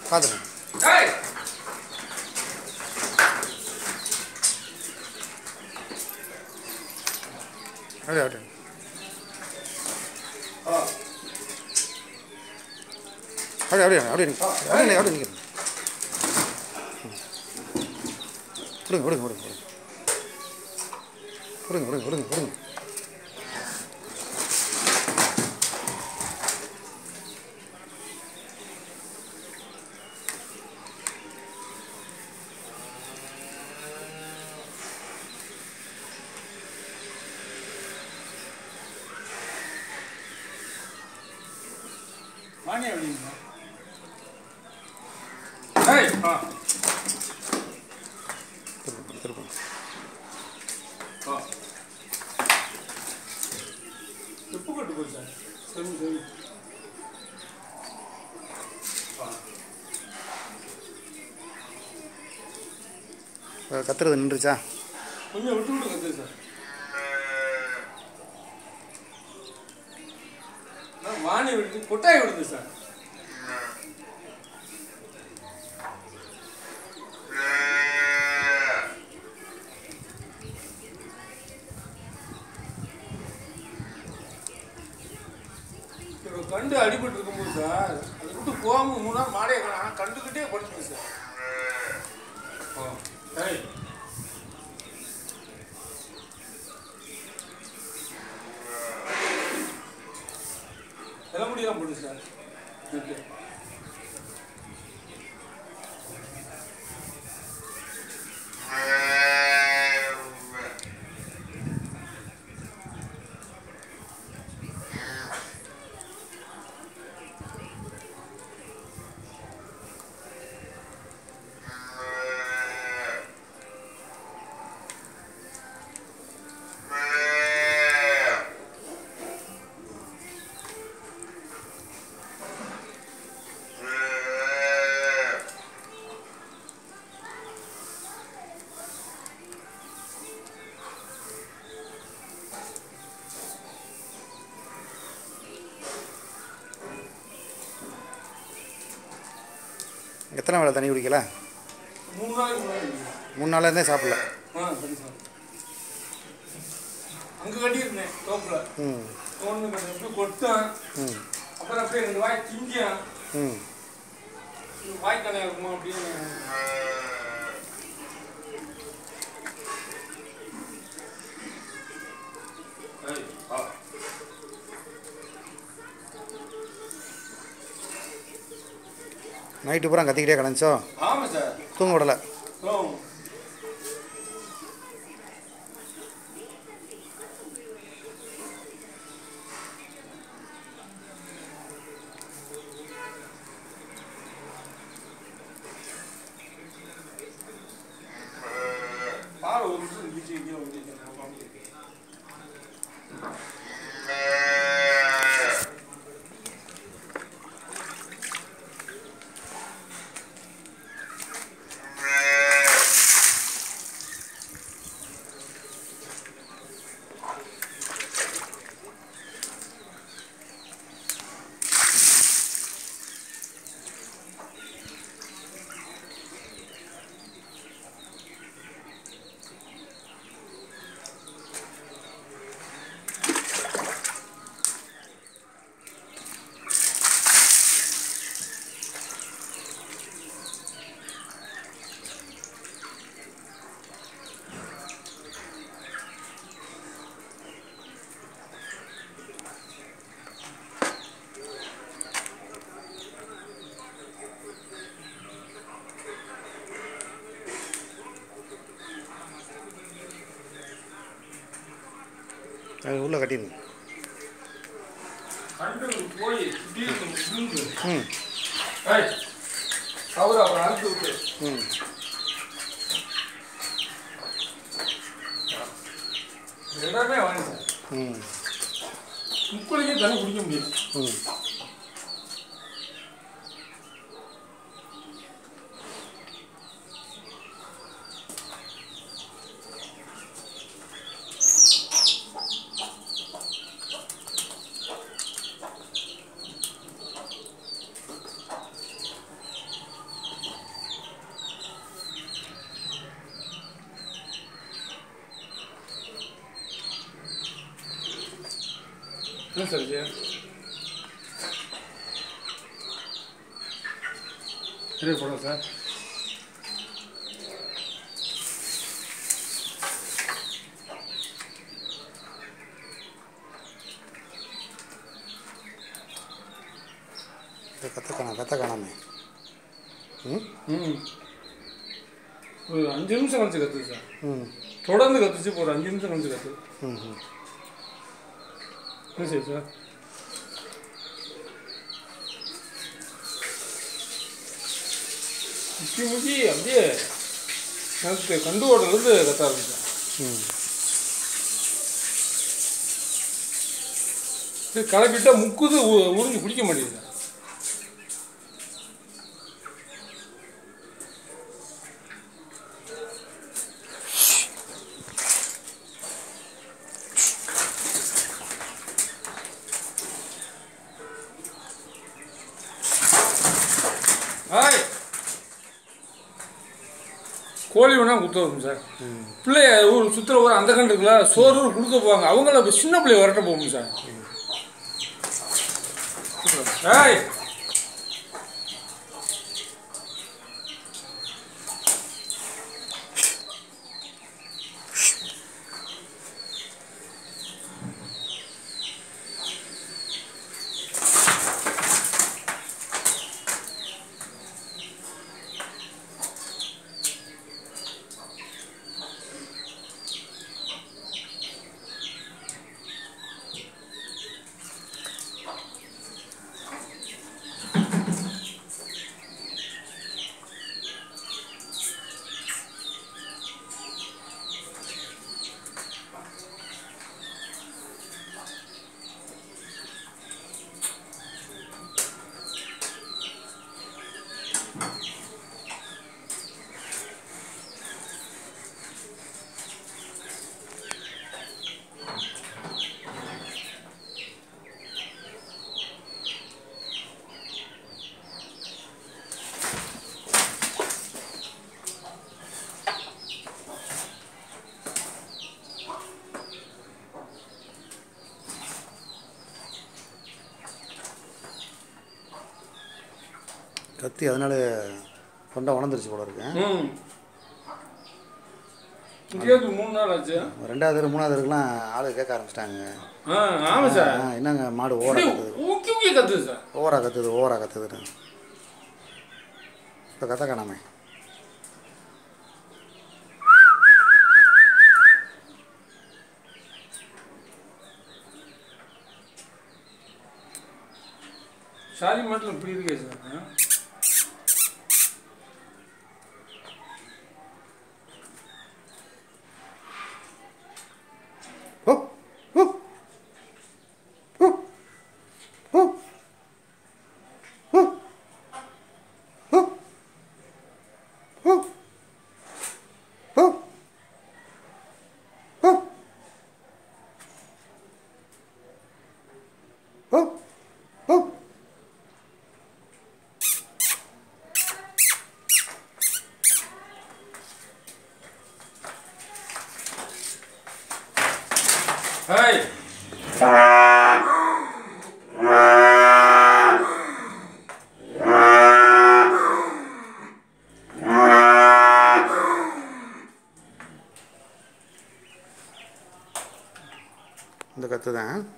பார்த்துருங்க ஏய் அப்படியே அப்படியே ஆ அப்படியே அப்படியே அப்படியே நிக்க. அப்படியே நிக்க, அப்படியே நிற்கிறேன் விடுங்க விடுங்க விடுங்க விடுங்க விடுங்க விடுங்க விடுங்க விடுங்க மானியா வெளியுங்க ஏய் ஆ திருப்பி திருப்பி ஆ உப்பு கட்டு போய் சார் சரி சரி ஆ இப்போ கத்துறது நின்றுச்சா கொஞ்சம் விட்டு விட்டு கத்து சார் அதான் மானி விடுது கொட்டாய் விடுது சார் இப்போ கண்டு அடிபட்டு இருக்கும்போது சார் அதை விட்டு போகாம மூணு நாள் மாடையை காணும் ஆனால் கண்டுக்கிட்டே படுத்துங்க சார் ஆ ஏய் தலைமுடியெல்லாம் போடு சார் ஓகே எத்தனை வேலை தண்ணி குடிக்கல மூணு நாளைக்கு முன்னாடி மூணு நாளாக இருந்தே சாப்பிடல ஆ சரி சார் அங்கே கட்டியிருந்தேன் தோப்பில் ம் ஒன்று கட்டி அப்படியே கொட்டான் ம் அப்புறம் அப்படியே ரெண்டு வாய் திங்கியான் ம் வாய் கடையா இருக்குமா அப்படின்னு ஏய், ஆ. நைட்டு பூரா கத்திக்கிட்டே கிடந்துச்சோ ஆமா சார் தூங்க விடலை ஓ பால் ஒரு நிமிஷம் கிச்சு கீழே ஊற்றிட்டேன் அது உள்ளே கட்டிடுங்க கண்டு போய் திடீர்னு விழுந்து ம் ஏய் அவரு அப்புறம் அறுத்து விட்டு ம் இடமே வாங்க சார் ம் முக்குளிக்கே தண்ணி குடிக்க முடியாது ம் என்ன சார் இது சரி போடுங்க சார் இந்த கத்த காணாம் கத்த காணாமே ம் ம் ஒரு அஞ்சு நிமிஷம் கழிச்சு கத்துது சார் ம் தொடர்ந்து கத்துச்சு இப்போ ஒரு அஞ்சு நிமிஷம் கழிச்சு கத்து ம் ம் என்ன சரி சார் முக்கி முக்கி அப்படியே எனக்கு கண்டு ஓட்டலேருந்து கத்த ஆரம்பிச்சேன் ம் இது கலப்பிட்டா முக்குது உ- உறிஞ்சு குடிக்க மாட்டேங்குது ஹாய் கோழி வேணா குத்த வரும் சார் பிள்ளைய ஊர் சுற்றுற ஊர் அந்த கண்டுக்குல சோறு கொடுக்க போவாங்க அவங்கள சின்ன பிள்ளைய வரட்ட போகும் சார் ஏய் கத்தி அதனால தொண்டை உணர்ந்துருச்சு போல இருக்கேன் ம் இங்கேருந்து மூணு நாள் ஆச்சு ரெண்டாவது தடவை மூணாவது தடவைலாம் ஆளு கேட்க ஆரம்பிச்சிட்டாங்க ஆ ஆமாம் சார் என்னங்க மாடு ஓவரா அப்படியே கத்துது ஊக்கி ஊக்கி கத்துது சார் ஓவரா கத்துது ஓவரா கத்துதுன்னு இப்போ கத்த காணாமே சாரி மாட்டில் இப்படி இருக்கே சார் ஆ? ஓ ஓ ஓ ஓ ஓ ஓ ஓ ஓ ஓ ஓ ஓ ஹாய் இந்த கத்து தான்